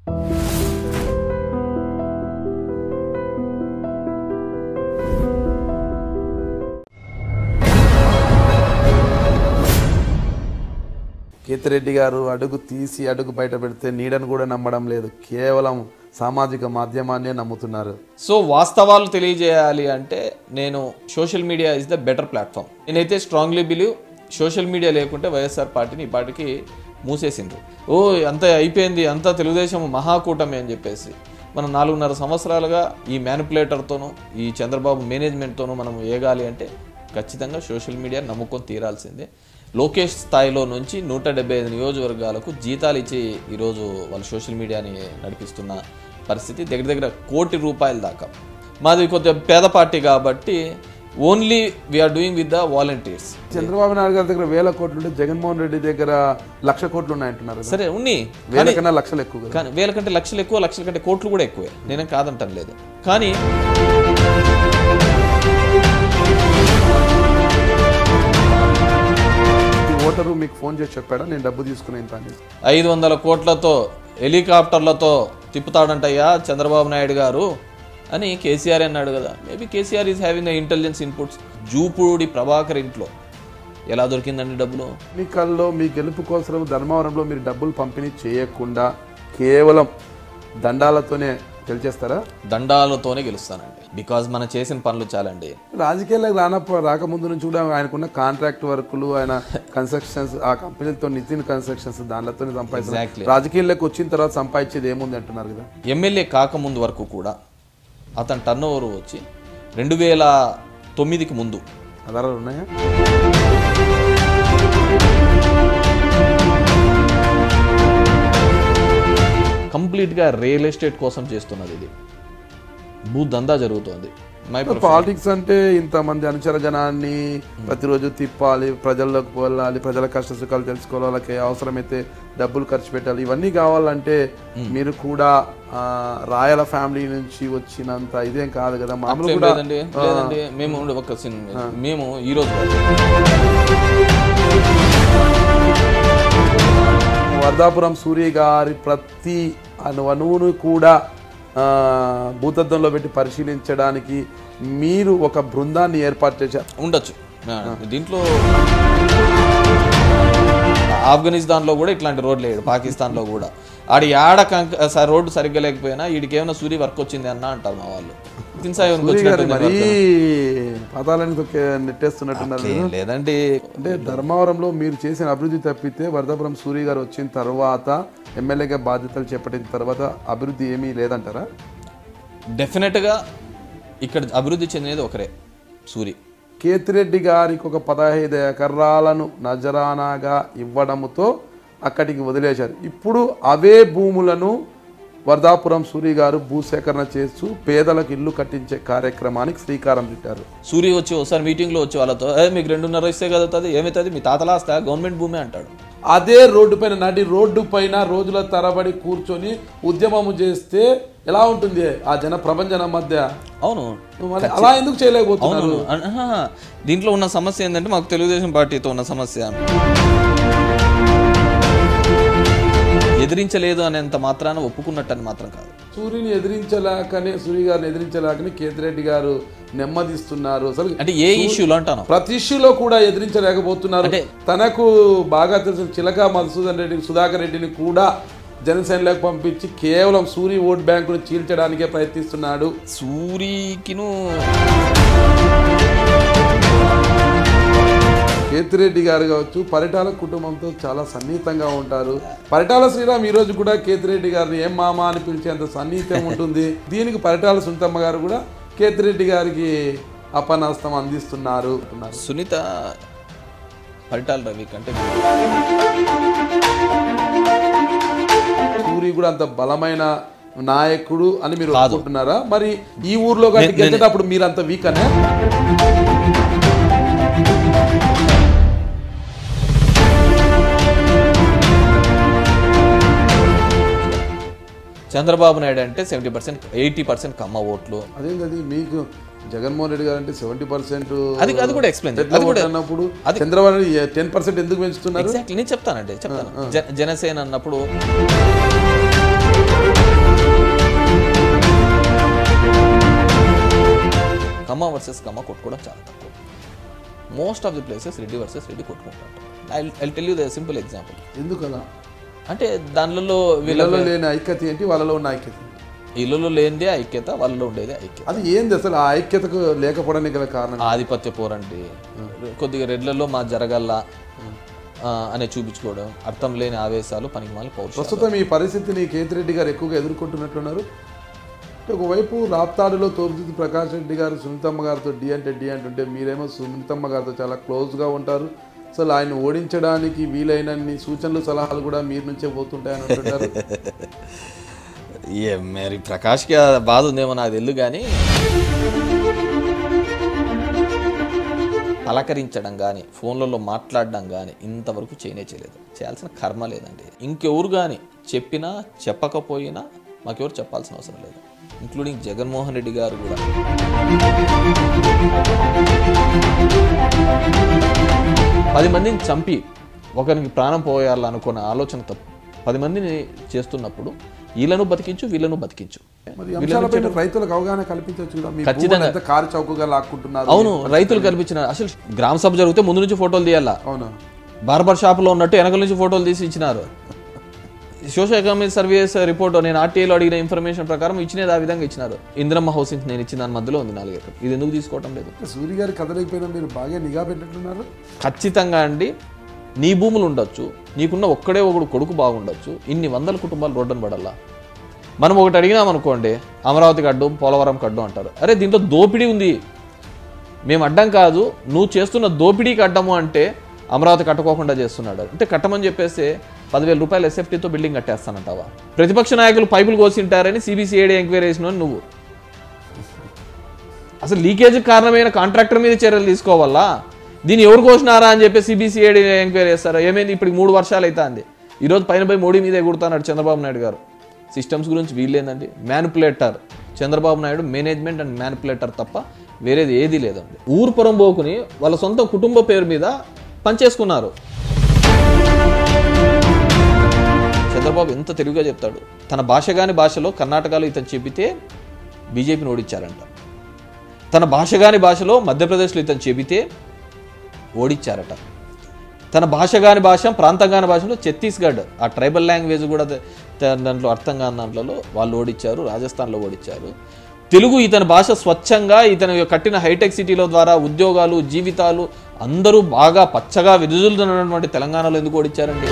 కేతిరెడ్డి గారు అడుగు తీసి అడుగు బయట పెడితే నీడను కూడా నమ్మడం లేదు కేవలం సామాజిక మాధ్యమాన్నే నమ్ముతున్నారు సో వాస్తవాలు తెలియజేయాలి అంటే నేను social media is the better platform నేనైతే స్ట్రాంగ్లీ బిలీవ్ సోషల్ మీడియా లేకుంటే వైఎస్ఆర్ పార్టీని ఈ పార్టీకి మూసేసిండ్రు ఓ అంత అయిపోయింది అంతా తెలుగుదేశం మహాకూటమి అని చెప్పేసి మనం నాలుగున్నర సంవత్సరాలుగా ఈ మ్యానిపులేటర్తోనూ ఈ చంద్రబాబు మేనేజ్మెంట్తోనూ మనం ఏగాలి అంటే ఖచ్చితంగా సోషల్ మీడియా నమ్ముకొని తీరాల్సిందే లోకేష్ స్థాయిలో నుంచి నూట డెబ్బై ఐదు నియోజకవర్గాలకు జీతాలు ఇచ్చి ఈరోజు వాళ్ళు సోషల్ మీడియాని నడిపిస్తున్న పరిస్థితి దగ్గర దగ్గర కోటి రూపాయల దాకా మాది కొద్దిగా పేద పార్టీ కాబట్టి only we are doing with the volunteers Chandrababu Naidu గారి దగ్గర వేల కోట్లు ఉంటే జగన్మోహన్ రెడ్డి దగ్గర లక్ష కోట్లు ఉన్నాయంటున్నారు కదా. సరే ఉన్ని వేల కన్నా లక్షలు ఎక్కువ కదా కానీ వేల కంటే లక్షలు ఎక్కువ లక్షల కంటే కోట్లు కూడా ఎక్కువే నేనేం కాదంటం లేదు కానీ ఈ ఓటరు మీకు ఫోన్ చేసి చెప్పాడా నేను డబ్బు తీసుకునే ఇంత అని ఐదు వందల కోట్లతో హెలికాప్టర్లతో తిప్పుతాడంటయ్యా చంద్రబాబు నాయుడు గారు అని కేసీఆర్ అన్నాడు కదా maybe KCR is having the intelligence inputs Jupudi Prabhakar ఇంట్లో ఎలా దొరికిందండి డబ్బులు ఎన్నికల్లో మీ గెలుపు కోసం ధర్మవరంలో మీరు డబ్బులు పంపిణీ చేయకుండా కేవలం దండాలతోనే గెలిచేస్తారా దండాలతోనే గెలుస్తానండి బికాజ్ మనం చేసిన పనులు చాలండి రాజకీయాలకు రానప్పుడు రాకముందు నుంచి కూడా ఆయనకున్న కాంట్రాక్ట్ వర్కులు ఆయన కన్స్ట్రక్షన్స్ ఆ కంపెనీలతో నితిన్ కన్స్ట్రక్షన్స్ దానితోనే సంపాదిస్తారు Exactly. రాజకీయాల్లోకి వచ్చిన తర్వాత సంపాదించేది ఏముంది అంటున్నారు కదా ఎమ్మెల్యే కాకముందు వరకు కూడా అతని టర్న్ ఓవర్ వచ్చి రెండు వేల తొమ్మిదికి ముందు ఆధారాలు ఉన్నాయా కంప్లీట్గా రియల్ ఎస్టేట్ కోసం చేస్తున్నది ఇది భూ దందా జరుగుతోంది మై పాలిటిక్స్ అంటే ఇంతమంది అనుచర జనాన్ని ప్రతిరోజు తిప్పాలి ప్రజల్లోకి వెళ్ళాలి ప్రజల కష్ట సుఖాలు తెలుసుకోవాలి వాళ్ళకి అవసరమైతే డబ్బులు ఖర్చు పెట్టాలి ఇవన్నీ కావాలంటే మీరు కూడా ఆ, రాయల ఫ్యామిలీ నుంచి వచ్చినంత ఇదేం కాదు కదా మామూలు కూడా లేదండి లేదండి మేము ఉండే ఒక సినిమా మేము ఈ రోజు కాదు. వర్ధాపురం సూర్య గారి ప్రతి అణు అణువును కూడా ఆ, భూతద్దంలో పెట్టి పరిశీలించడానికి మీరు ఒక బృందాన్ని ఏర్పాటు చేశారు ఉండొచ్చు ఆ, దీంట్లో ఆఫ్ఘనిస్తాన్లో కూడా ఇట్లాంటి రోడ్లు వేయడు పాకిస్తాన్లో కూడా ఆడి ఆడ కంక స- రోడ్డు సరిగ్గా లేకపోయినా వీడికి ఏమైనా సూర్య వర్క్ వచ్చింది అన్న అంటారు మా వాళ్ళు నితిన్ సాయి సూర్య గారి మరీ పాతాలని తొక్కే నెట్టేస్తున్నట్టున్నారు ఏం లేదండి అంటే ధర్మవరంలో మీరు చేసిన అభివృద్ధి తప్పితే వరదాపురం సూర్య గారు వచ్చిన తర్వాత ఎమ్మెల్యేగా బాధ్యతలు చేపట్టిన తర్వాత అభివృద్ధి ఏమీ లేదంటారా డెఫినెట్గా ఇక్కడ అభివృద్ధి చెందినది ఒకరే సూరి కేతిరెడ్డి గారికి ఒక పదహైదు ఎకరాలను నజరానాగా ఇవ్వడంతో అక్కడికి వదిలేశారు ఇప్పుడు అవే భూములను వర్ధాపురం సూరి గారు భూసేకరణ చేస్తూ పేదలకు ఇల్లు కట్టించే కార్యక్రమానికి శ్రీకారం చుట్టారు సూర్య వచ్చి ఒకసారి మీటింగ్లో వచ్చి వాళ్ళతో "ఏ, మీకు రెండున్నర ఇస్తే కదా అవుతుంది ఏమవుతుంది మీ తాతలా వస్తా గవర్నమెంట్ భూమి అంటాడు అదే రోడ్డు పైన నడి రోడ్డు పైన రోజుల తరబడి కూర్చొని ఉద్యమము చేస్తే ఎలా ఉంటుంది ఆ జన ప్రపంచన మధ్య అవును మరి అలా ఎందుకు చేయలేకపోతున్నారు అవును అన్- ఆహా. దీంట్లో ఉన్న సమస్య ఏంటంటే మాకు తెలుగుదేశం పార్టీతో ఉన్న సమస్య ఎదిరించలేదు అనేంత మాత్రాన ఒప్పుకున్నట్టు అని మాత్రం కాదు సూర్యుని ఎదిరించలేకనే సూర్య గారిని ఎదిరించలేకనే కేతిరెడ్డి గారు నెమ్మదిస్తున్నారు అసలు అంటే ఏ ఇష్యూలో అంటాను ప్రతి ఇష్యూలో కూడా ఎదిరించలేకపోతున్నారు అంటే- తనకు బాగా తెలిసిన చిలక మధుసూదన్ రెడ్డి సుధాకర్ రెడ్డిని కూడా జనసేనలోకి పంపించి కేవలం సూర్య ఓట్ బ్యాంకును చీల్చడానికే ప్రయత్నిస్తున్నాడు సూరికిను కేతిరెడ్డి గారు కావచ్చు పరిటాల కుటుంబంతో చాలా సన్నిహితంగా ఉంటారు పరిటాల శ్రీరామ్ ఈ రోజు కూడా కేతిరెడ్డి గారిని ఏం మామ అని పిలిచేంత సన్నిహితం ఉంటుంది దీనికి పరిటాల సునీతమ్మ గారు కూడా కేతిరెడ్డి గారికి అపనాస్తం అందిస్తున్నారు అంటున్నారు. సునీత పరిటాల రవి కంటే సూరి కూడా అంత బలమైన నాయకుడు అని మీరు అనుకుంటున్నారా మరి ఈ ఊర్లో కానీ గెలిచేటప్పుడు మీరు అంత వీక్ అనే చంద్రబాబు నాయుడు అంటే seventy percent eighty percent Kamma ఓట్లు అదేంటది మీకు జగన్మోహన్ రెడ్డి గారు అంటే సెవెంటీ పర్సెంట్ అది అది కూడా ఎక్స్ప్లెయిన్ అది కూడా అన్నప్పుడు చంద్రబాబు టెన్ పర్సెంట్ ఎందుకు పెంచుతున్నారు ఎగ్జాక్ట్లీ నేను చెప్తానండి చెప్తాను జ- జనసేన అన్నప్పుడు కమ్మ వర్సెస్ కమ్మ కొట్టుకోవడం చాలా తక్కువ most of the places Reddy versus Reddy కొట్టుకుంటారు I I tell you the simple example ఎందుకలా అంటే దానిలో వీళ్ళ వీళ్ళలో లేని ఐక్యత ఏంటి వాళ్ళలో ఉన్న ఐక్యత ఏంటి? ఇళ్ళలో లేనిదే ఐక్యత వాళ్ళలో ఉండేదే ఐక్యత అది ఏంది అసలు ఆ ఐక్యతకు లేకపోవడానికి గల కారణం ఆధిపత్య పోరండి కొద్దిగా రెడ్లలో మా జరగల్లా ఆ, అనే చూపించుకోవడం అర్థం లేని ఆవేశాలు పనికిమాల పౌరుషం ప్రస్తుతం ఈ పరిస్థితిని కేతిరెడ్డి గారు ఎక్కువగా ఎదుర్కొంటున్నట్లున్నారు అంటే ఒకవైపు రాప్తాడులో తోపుదిద్ది ప్రకాష్ రెడ్డి గారు సునీతమ్మ గారితో డి అంటే డి అంటుంటే మీరేమో సునీతమ్మ గారితో చాలా క్లోజ్గా ఉంటారు అసలు ఆయన ఓడించడానికి వీలైనన్ని సూచనలు సలహాలు కూడా మీరు నుంచే పోతుంటాయని అంటుంటారు ఏ మరి ప్రకాష్కి ఆ బాధ ఉందేమో నాకు తెలియదు కానీ పలకరించడం కానీ ఫోన్లలో మాట్లాడడం కానీ ఇంతవరకు చేయనే చేయలేదు చేయాల్సిన కర్మ లేదండి ఇంకెవరు కానీ చెప్పినా చెప్పకపోయినా మాకెవరు చెప్పాల్సిన అవసరం లేదు ఇంక్లూడింగ్ జగన్మోహన్ రెడ్డి గారు కూడా పది మందిని చంపి ఒకరికి ప్రాణం పోయాలనుకున్న ఆలోచన తప్పు పది మందిని చేస్తున్నప్పుడు వీళ్ళను బతికించు వీళ్ళను బతికించు మరి ఈ అంశాలపైన రైతులకు అవగాహన కల్పించవచ్చు కూడా మీ ఖచ్చితంగా. భూములు ఎంత కారు చౌకగా లాక్కుంటున్నారు అవును రైతులు కల్పించిన అసలు గ్రామ సభ జరిగితే ముందు నుంచి ఫోటోలు తీయాలా అవునా బార్బర్ షాప్లో ఉన్నట్టు వెనకల నుంచి ఫోటోలు తీసి ఇచ్చినారు సోషల్ ఎకనామిక్ సర్వీస్ రిపోర్ట్ నేను ఆర్టీఐలో అడిగిన ఇన్ఫర్మేషన్ ప్రకారం ఇచ్చినది ఆ విధంగా ఇచ్చినారు ఇంద్రమ్మ హౌసింగ్ నేను ఇచ్చిన దాని మధ్యలో ఉంది నాలుగు ఎకరాలు ఇది ఎందుకు తీసుకోవటం లేదు సూర్య గారి కదలేకపోయినా మీరు బాగా నిఘా పెట్టినట్లున్నారు ఖచ్చితంగా అండి నీ భూములు ఉండొచ్చు నీకున్న ఒక్కడే ఒకడు కొడుకు బాగుండొచ్చు ఇన్ని వందల కుటుంబాలు రోడ్డున పడాలా మనం ఒకటి అడిగినాం అనుకోండి అమరావతి కడ్డు పోలవరం కడ్డు అంటారు అరే దీంట్లో దోపిడీ ఉంది మేము అడ్డం కాదు నువ్వు చేస్తున్న దోపిడీకి అడ్డము అంటే అమరావతి కట్టుకోకుండా చేస్తున్నాడు అంటే కట్టమని చెప్పేసి పదివేల రూపాయలు ఎస్ఎఫ్టీతో బిల్డింగ్ కట్టేస్తానంటావా ప్రతిపక్ష నాయకులు పైపులు కోసింటారని సిబిసిఐడి ఎంక్వైరీ చేసిన నువ్వు అసలు లీకేజ్ కారణమైన కాంట్రాక్టర్ మీద చర్యలు తీసుకోవాలా దీన్ని ఎవరు కోసినారా అని చెప్పి సిబిసిఐడి ఎంక్వైరీ చేస్తారు ఏమైంది ఇప్పుడు మూడు వర్షాలు అవుతుంది ఈరోజు పైన పోయి మోడీ మీద ఎగురుతున్నాడు చంద్రబాబు నాయుడు గారు సిస్టమ్స్ గురించి వీళ్ళేందండి manipulator Chandrababu Naidu management and manipulator తప్ప వేరేది ఏదీ లేదండి ఊరు పొరం పోకుని వాళ్ళ సొంత కుటుంబ పేరు మీద పనిచేసుకున్నారు చంద్రబాబు ఎంత తెలుగుగా చెప్తాడు తన భాష కాని భాషలో కర్ణాటకలో ఇతను చెబితే బీజేపీని ఓడించారంట తన భాష కాని భాషలో మధ్యప్రదేశ్లో ఇతను చెబితే ఓడించారట తన భాష కాని భాష ప్రాంతం కాని భాషలో ఛత్తీస్గఢ్ ఆ ట్రైబల్ లాంగ్వేజ్ కూడా ద- ద- దాంట్లో అర్థం కాని దాంట్లో వాళ్ళు ఓడించారు రాజస్థాన్లో ఓడించారు తెలుగు ఇతని భాష స్వచ్ఛంగా ఇతను కట్టిన హైటెక్ సిటీల ద్వారా ఉద్యోగాలు జీవితాలు అందరూ బాగా పచ్చగా విదులుతున్నటువంటి తెలంగాణలో ఎందుకు ఓడించారండి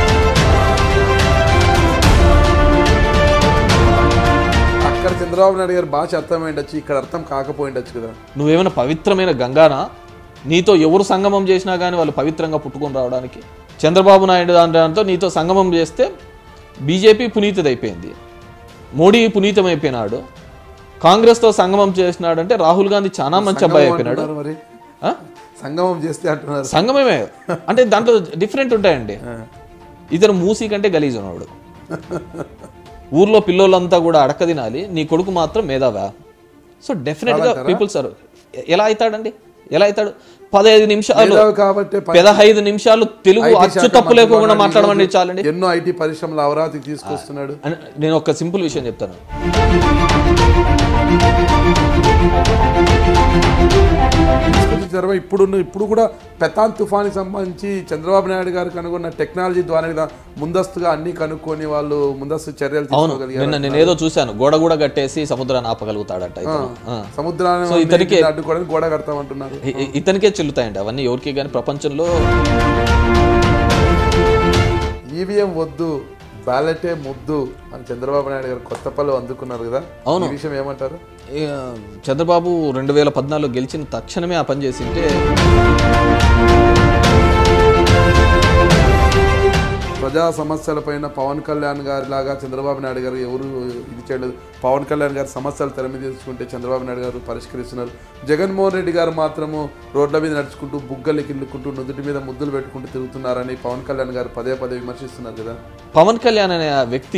అక్కడ చంద్రబాబు నాయుడు గారి భాష అర్థమైండొచ్చు ఇక్కడ అర్థం కాకపోయిండొచ్చు కదా నువ్వేమైనా పవిత్రమైన గంగానా నీతో ఎవరు సంగమం చేసినా కానీ వాళ్ళు పవిత్రంగా పుట్టుకొని రావడానికి చంద్రబాబు నాయుడు దాంతో నీతో సంగమం చేస్తే బీజేపీ పునీతదైపోయింది మోడీ పునీతమైపోయినాడు కాంగ్రెస్తో సంగమం చేసినాడంటే రాహుల్ గాంధీ చాలా మంచి అబ్బాయి అయిపోయినాడు అంటున్నారు మరి ఆ? సంగమం చేస్తే అంటున్నారు సంగమమే అంటే దాంట్లో డిఫరెంట్ ఉంటాయండి ఇతను మూసి కంటే గలీజ్ ఉన్నాడు ఊర్లో పిల్లోళ్ళంతా కూడా అడక తినాలి నీ కొడుకు మాత్రం మేధావా సో డెఫినెట్గా పీపుల్స్ ఆర్ ఎలా అవుతాడండి ఎలా అవుతాడు పదహైదు నిమిషాలు మేధావి కాబట్టి ప- పదహైదు నిమిషాలు తెలుగు IT అచ్చు శాఖ తప్పు మంత్రి లేకుండా ఉన్నాడు. మాట్లాడమండి ఈరోజు చాలండి ఎన్నో ఐటీ పరిశ్రమలు అమరావతికి తీసుకొస్తున్నాడు అని నేను ఒక సింపుల్ విషయం చెప్తాను తీసుకొచ్చిన తర్వాత ఇప్పుడు ఇప్పుడు కూడా పెతాన్ తుఫానికి సంబంధించి చంద్రబాబు నాయుడు గారు కనుగొన్న టెక్నాలజీ ద్వారా దా- ముందస్తుగా అన్ని కనుక్కొని వాళ్ళు ముందస్తు చర్యలు అవును తీసుకోగలిగారు నిన్న నేను ఏదో చూశాను గోడ కూడా కట్టేసి సముద్రాన్ని ఆపగలుగుతాడట ఇతను. ఆ. సముద్రాన్ని సో ఇతనికి- అడ్డుకోవడానికి గోడ కడతామంటున్నారు ఇ- ఇ- ఇతనికే చెల్లుతాయండి అవన్నీ ఎవరికి కానీ ప్రపంచంలో ఈవీఎం వద్దు బ్యాలెటే ముద్దు అని చంద్రబాబు నాయుడు గారు కొత్త పళ్ళు అందుకున్నారు కదా అవును. ఈ విషయం ఏమంటారు ఈ, చంద్రబాబు రెండు వేల పద్నాలుగు గెలిచిన తక్షణమే ఆ పని చేసింటే ప్రజా సమస్యలపైన పవన్ కళ్యాణ్ గారి లాగా చంద్రబాబు నాయుడు గారు ఎవరు ఇది చేయలేదు పవన్ కళ్యాణ్ గారి సమస్యలు తెర మీద తీసుకుంటే చంద్రబాబు నాయుడు గారు పరిష్కరిస్తున్నారు జగన్మోహన్ రెడ్డి గారు మాత్రము రోడ్ల మీద నడుచుకుంటూ బుగ్గలు కిల్లుకుంటూ నుదుటి మీద ముద్దులు పెట్టుకుంటూ తిరుగుతున్నారని పవన్ కళ్యాణ్ గారు పదే పదే విమర్శిస్తున్నారు కదా పవన్ కళ్యాణ్ అనే ఆ వ్యక్తి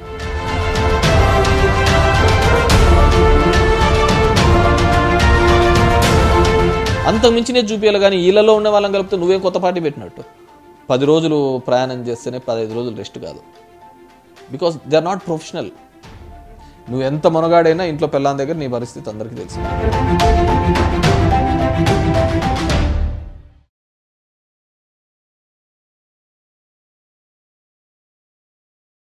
అంతకు మించినే చూపించాలి కానీ వీళ్ళలో ఉన్న వాళ్ళని కలిపితే నువ్వేం కొత్త పార్టీ పెట్టినట్టు పది రోజులు ప్రయాణం చేస్తేనే పదహైదు రోజులు రెస్ట్ కాదు because they are not professional నువ్వు ఎంత మునగాడైనా ఇంట్లో పెళ్ళాం దగ్గర నీ పరిస్థితి అందరికీ తెలుసు